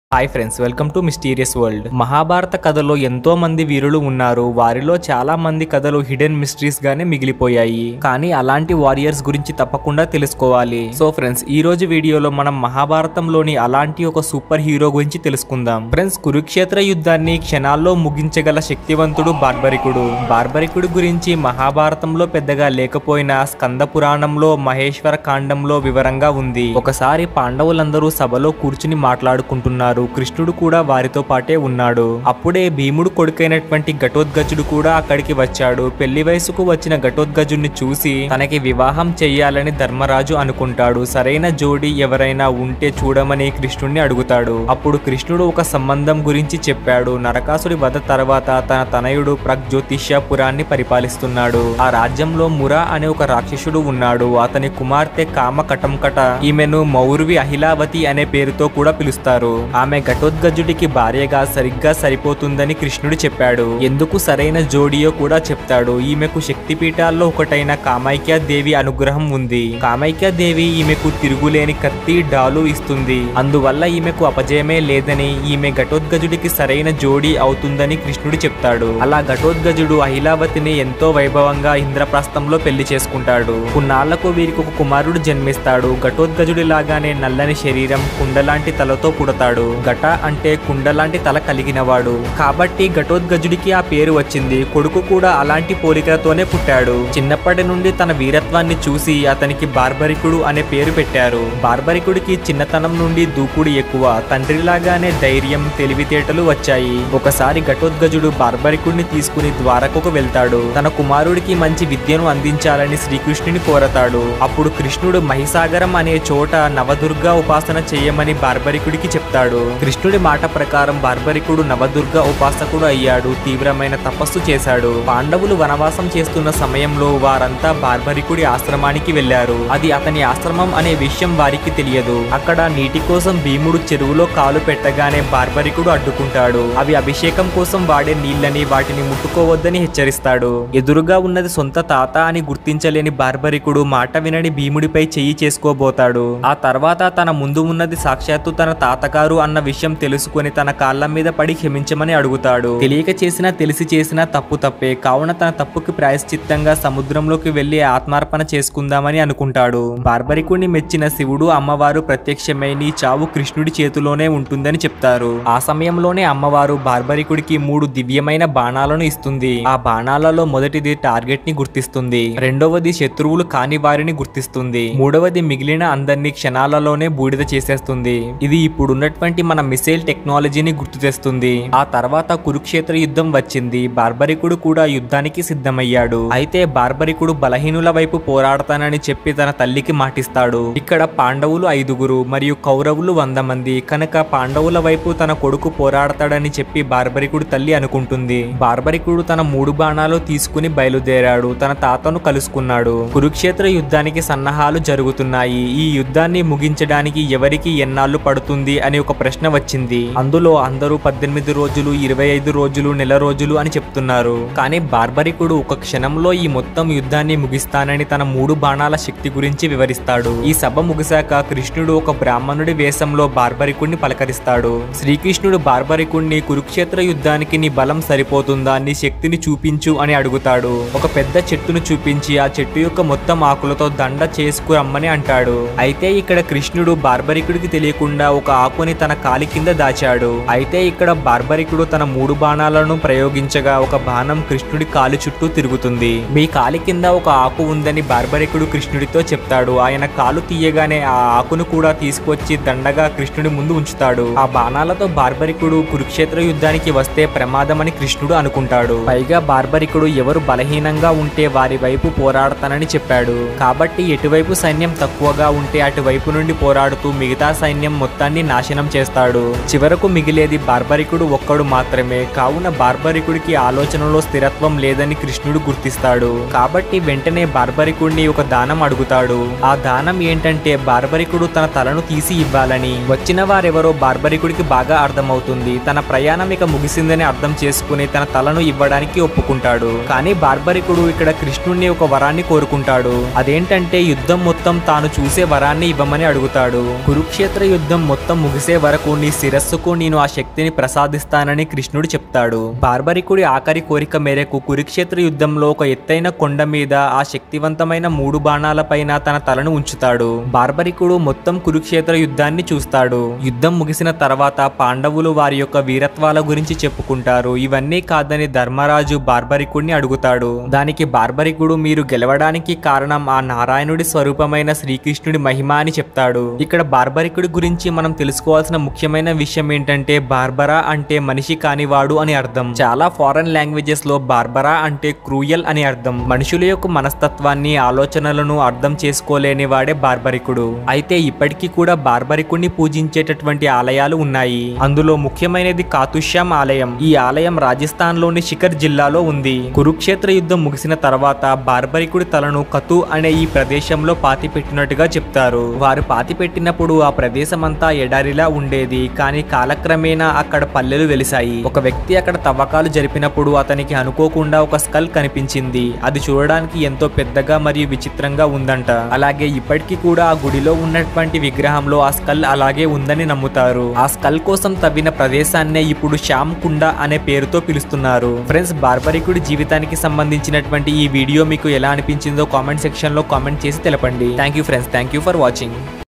hi friends welcome to mysterious world Mahabharata కథలో ఎంతో మంది వీరులు ఉన్నారు వారిలో చాలా మంది కథలు హిడెన్ మిస్టరీస్ గానే మిగిలిపోయాయి కానీ అలాంటి వారియర్స్ గురించి తప్పకుండా తెలుసుకోవాలి సో ఫ్రెండ్స్ ఈ రోజు వీడియోలో మనం మహాభారతంలోని అలాంటి ఒక సూపర్ హీరో గురించి తెలుసుకుందాం ఫ్రెండ్స్ కురుక్షేత్ర యుద్ధాన్ని క్షణాల్లో ముగించగల శక్తివంతుడు బార్బరికుడు బార్బరికుడు గురించి మహాభారతంలో పెద్దగా లేకపోయినా స్కంద పురాణంలో మహేశ్వర కాండంలో వివరంగా ఉంది ఒకసారి పాండవులందరూ సభలో కూర్చుని మాట్లాడుకుంటున్నారు కృష్ణుడు కూడా వారితో పాటే ఉన్నాడు అప్పుడే భీముడు కొడుకైనటువంటి ఘటోద్గజుడు కూడా అక్కడికి వచ్చాడు పెళ్లి వయసుకు వచ్చిన ఘటోద్గజుడిని చూసి తనకి వివాహం చెయ్యాలని ధర్మరాజు అనుకుంటాడు సరైన జోడి ఎవరైనా ఉంటే చూడమని కృష్ణుడిని అడుగుతాడు అప్పుడు కృష్ణుడు ఒక సంబంధం గురించి చెప్పాడు నరకాసుడి వధ తర్వాత తన తనయుడు ప్రగ్జ్యోతిష్యపురాన్ని పరిపాలిస్తున్నాడు ఆ రాజ్యంలో మురా అనే ఒక రాక్షసుడు ఉన్నాడు అతని కుమార్తె కామ కటంకట ఈమెను మౌర్వి అహిలావతి అనే పేరుతో కూడా పిలుస్తారు ఆమె ఘటోద్గజుడికి భార్యగా సరిగ్గా సరిపోతుందని కృష్ణుడు చెప్పాడు ఎందుకు సరైన జోడియో కూడా చెప్తాడు ఈమెకు శక్తిపీఠాల్లో ఒకటైన కామైక్య దేవి అనుగ్రహం ఉంది కామైక్య దేవి ఈమెకు తిరుగులేని కత్తి డాలు ఇస్తుంది అందువల్ల ఈమెకు అపజయమే లేదని ఈమె ఘటోద్గజుడికి సరైన జోడి అవుతుందని కృష్ణుడు చెప్తాడు అలా ఘటోద్గజుడు అహిలావతిని ఎంతో వైభవంగా ఇంద్రప్రస్థంలో పెళ్లి చేసుకుంటాడు కొన్నాళ్లకు వీరికి ఒక కుమారుడు జన్మిస్తాడు ఘటోద్గజుడి లాగానే నల్లని శరీరం కుండలాంటి తలతో పుడతాడు ఘట అంటే కుండలాంటి తల కలిగినవాడు కాబట్టి ఘటోద్గజుడికి ఆ పేరు వచ్చింది కొడుకు కూడా అలాంటి పోలికలతోనే పుట్టాడు చిన్నప్పటి నుండి తన వీరత్వాన్ని చూసి అతనికి బార్బరికుడు అనే పేరు పెట్టారు బార్బరికుడికి చిన్నతనం నుండి దూకుడు ఎక్కువ తండ్రిలాగానే ధైర్యం తెలివితేటలు వచ్చాయి ఒకసారి ఘటోద్గజుడు బార్బరికుడిని తీసుకుని ద్వారకకు వెళ్తాడు తన కుమారుడికి మంచి విద్యను అందించాలని శ్రీకృష్ణుని కోరతాడు అప్పుడు కృష్ణుడు మహిసాగరం అనే చోట నవదుర్గా ఉపాసన చేయమని బార్బరికుడికి చెప్తాడు కృష్ణుడి మాట ప్రకారం బార్బరికుడు నవదుర్గ ఉపాసకుడు అయ్యాడు తీవ్రమైన తపస్సు చేశాడు పాండవులు వనవాసం చేస్తున్న సమయంలో వారంతా బార్బరికుడి ఆశ్రమానికి వెళ్లారు అది అతని ఆశ్రమం అనే విషయం వారికి తెలియదు అక్కడ నీటి కోసం భీముడు చెరువులో కాలు పెట్టగానే బార్బరికుడు అడ్డుకుంటాడు అవి అభిషేకం కోసం వాడే నీళ్ళని వాటిని ముట్టుకోవద్దని హెచ్చరిస్తాడు ఎదురుగా ఉన్నది సొంత తాత అని గుర్తించలేని బార్బరికుడు మాట వినని భీముడిపై చెయ్యి చేసుకోబోతాడు ఆ తర్వాత తన ముందు ఉన్నది సాక్షాత్తు తన తాతగారు అన్న విషయం తెలుసుకొని తన కాళ్ళ మీద పడి క్షమించమని అడుగుతాడు తెలియక చేసినా తెలిసి చేసినా తప్పు తప్పే కావున తన తప్పుకి ప్రాయశ్చిత్తంగా సముద్రంలోకి వెళ్లి ఆత్మార్పణ చేసుకుందామని అనుకుంటాడు బార్బరికుడిని మెచ్చిన శివుడు అమ్మవారు ప్రత్యక్షమై నీ చావు కృష్ణుడి చేతిలోనే ఉంటుందని చెప్తారు ఆ సమయంలోనే అమ్మవారు బార్బరికుడికి మూడు దివ్యమైన బాణాలను ఇస్తుంది ఆ బాణాలలో మొదటిది టార్గెట్ ని గుర్తిస్తుంది రెండవది శత్రువులు కాని వారిని గుర్తిస్తుంది మూడవది మిగిలిన అందరినీ క్షణాలలోనే బూడిద చేసేస్తుంది ఇది ఇప్పుడున్నటువంటి మన మిసైల్ టెక్నాలజీని గుర్తు తెస్తుంది ఆ తర్వాత కురుక్షేత్ర యుద్ధం వచ్చింది బార్బరికుడు కూడా యుద్ధానికి సిద్ధమయ్యాడు అయితే బార్బరికుడు బలహీనుల వైపు పోరాడతానని చెప్పి తన తల్లికి మాటిస్తాడు ఇక్కడ పాండవులు ఐదుగురు మరియు కౌరవులు వంద మంది కనుక పాండవుల వైపు తన కొడుకు పోరాడతాడని చెప్పి బార్బరికుడు తల్లి అనుకుంటుంది బార్బరికుడు తన మూడు బాణాలు తీసుకుని బయలుదేరాడు తన తాతను కలుసుకున్నాడు కురుక్షేత్ర యుద్ధానికి సన్నాహాలు జరుగుతున్నాయి ఈ యుద్ధాన్ని ముగించడానికి ఎవరికి ఎన్నాళ్ళు పడుతుంది అని ఒక ప్రశ్న వచ్చింది అందులో అందరూ పద్దెనిమిది రోజులు ఇరవై ఐదు రోజులు నెల రోజులు అని చెప్తున్నారు కానీ బార్బరికుడు ఒక క్షణంలో ఈ మొత్తం యుద్ధాన్ని ముగిస్తానని తన మూడు బాణాల శక్తి గురించి వివరిస్తాడు ఈ సభ ముగిశాక కృష్ణుడు ఒక బ్రాహ్మణుడి వేషంలో బార్బరికుడిని పలకరిస్తాడు శ్రీకృష్ణుడు బార్బరికుడిని కురుక్షేత్ర యుద్ధానికి నీ బలం సరిపోతుందా నీ శక్తిని చూపించు అని అడుగుతాడు ఒక పెద్ద చెట్టును చూపించి ఆ చెట్టు యొక్క మొత్తం ఆకులతో దండ చేసుకురమ్మని అంటాడు అయితే ఇక్కడ కృష్ణుడు బార్బరికుడికి తెలియకుండా ఒక ఆకుని తన కాలి కింద దాచాడు అయితే ఇక్కడ బార్బరికుడు తన మూడు బాణాలను ప్రయోగించగా ఒక బాణం కృష్ణుడి కాలి చుట్టూ తిరుగుతుంది మీ కాలి కింద ఒక ఆకు ఉందని బార్బరికుడు కృష్ణుడితో చెప్తాడు ఆయన కాలు తీయగానే ఆ ఆకును కూడా తీసుకొచ్చి దండగా కృష్ణుడి ముందు ఉంచుతాడు ఆ బాణాలతో బార్బరికుడు కురుక్షేత్ర యుద్ధానికి వస్తే ప్రమాదమని కృష్ణుడు అనుకుంటాడు పైగా బార్బరికుడు ఎవరు బలహీనంగా ఉంటే వారి వైపు పోరాడతానని చెప్పాడు కాబట్టి ఎటువైపు సైన్యం తక్కువగా ఉంటే అటువైపు నుండి పోరాడుతూ మిగతా సైన్యం మొత్తాన్ని నాశనం చేస్తాడు చివరకు మిగిలేది బార్బరికుడు ఒక్కడు మాత్రమే కావున బార్బరికుడికి ఆలోచనలో స్థిరత్వం లేదని కృష్ణుడు గుర్తిస్తాడు కాబట్టి వెంటనే బార్బరికుడిని ఒక దానం అడుగుతాడు ఆ దానం ఏంటంటే బార్బరికుడు తన తలను తీసి ఇవ్వాలని వచ్చిన వారెవరో బార్బరికుడికి బాగా అర్థమవుతుంది తన ప్రయాణం ఇక ముగిసిందని అర్థం చేసుకుని తన తలను ఇవ్వడానికి ఒప్పుకుంటాడు కానీ బార్బరికుడు ఇక్కడ కృష్ణుడిని ఒక వరాన్ని కోరుకుంటాడు అదేంటంటే యుద్ధం మొత్తం తాను చూసే వరాన్ని ఇవ్వమని అడుగుతాడు కురుక్షేత్ర యుద్ధం మొత్తం ముగిసే వరకు వరకు నీ శిరస్సుకు నేను ఆ శక్తిని ప్రసాదిస్తానని కృష్ణుడు చెప్తాడు బార్బరికుడి ఆఖరి కోరిక మేరకు కురుక్షేత్ర యుద్ధంలో ఒక ఎత్తైన కొండ మీద ఆ శక్తివంతమైన మూడు బాణాలపైన తన తలను ఉంచుతాడు బార్బరికుడు మొత్తం కురుక్షేత్ర యుద్ధాన్ని చూస్తాడు యుద్ధం ముగిసిన తర్వాత పాండవులు వారి యొక్క వీరత్వాల గురించి చెప్పుకుంటారు ఇవన్నీ కాదని ధర్మరాజు బార్బరికుడిని అడుగుతాడు దానికి బార్బరికుడు మీరు గెలవడానికి కారణం ఆ నారాయణుడి స్వరూపమైన శ్రీకృష్ణుడి మహిమ అని చెప్తాడు ఇక్కడ బార్బరికుడి గురించి మనం తెలుసుకోవాల్సిన ముఖ్యమైన విషయం ఏంటంటే బార్బరా అంటే మనిషి కానివాడు అని అర్థం చాలా ఫారెన్ లాంగ్వేజెస్ లో బార్బరా అంటే క్రూయల్ అని అర్థం మనుషుల యొక్క మనస్తత్వాన్ని ఆలోచనలను అర్థం చేసుకోలేని వాడే బార్బరికుడు అయితే ఇప్పటికీ కూడా బార్బరికుడిని పూజించేటటువంటి ఆలయాలు ఉన్నాయి అందులో ముఖ్యమైనది కాతుష్యాం ఆలయం ఈ ఆలయం రాజస్థాన్ లోని శిఖర్ జిల్లాలో ఉంది కురుక్షేత్ర యుద్ధం ముగిసిన తర్వాత బార్బరికుడి తలను కతు అనే ఈ ప్రదేశంలో పాతి పెట్టినట్టుగా చెప్తారు వారు పాతి పెట్టినప్పుడు ఆ ప్రదేశం అంతా ఎడారిలా ఉండేది కానీ కాలక్రమేణా అక్కడ పల్లెలు వెలిశాయి ఒక వ్యక్తి అక్కడ తవ్వకాలు జరిపినప్పుడు అతనికి అనుకోకుండా ఒక స్కల్ కనిపించింది అది చూడడానికి ఎంతో పెద్దగా మరియు విచిత్రంగా ఉందంట అలాగే ఇప్పటికీ కూడా ఆ గుడిలో ఉన్నటువంటి విగ్రహంలో ఆ స్కల్ అలాగే ఉందని నమ్ముతారు ఆ స్కల్ కోసం తవ్విన ప్రదేశాన్నే ఇప్పుడు శ్యామ్ కుండ అనే పేరుతో పిలుస్తున్నారు ఫ్రెండ్స్ బార్బరికుడి జీవితానికి సంబంధించినటువంటి ఈ వీడియో మీకు ఎలా అనిపించిందో కామెంట్ సెక్షన్ లో కామెంట్ చేసి తెలపండి thank you friends thank you for watching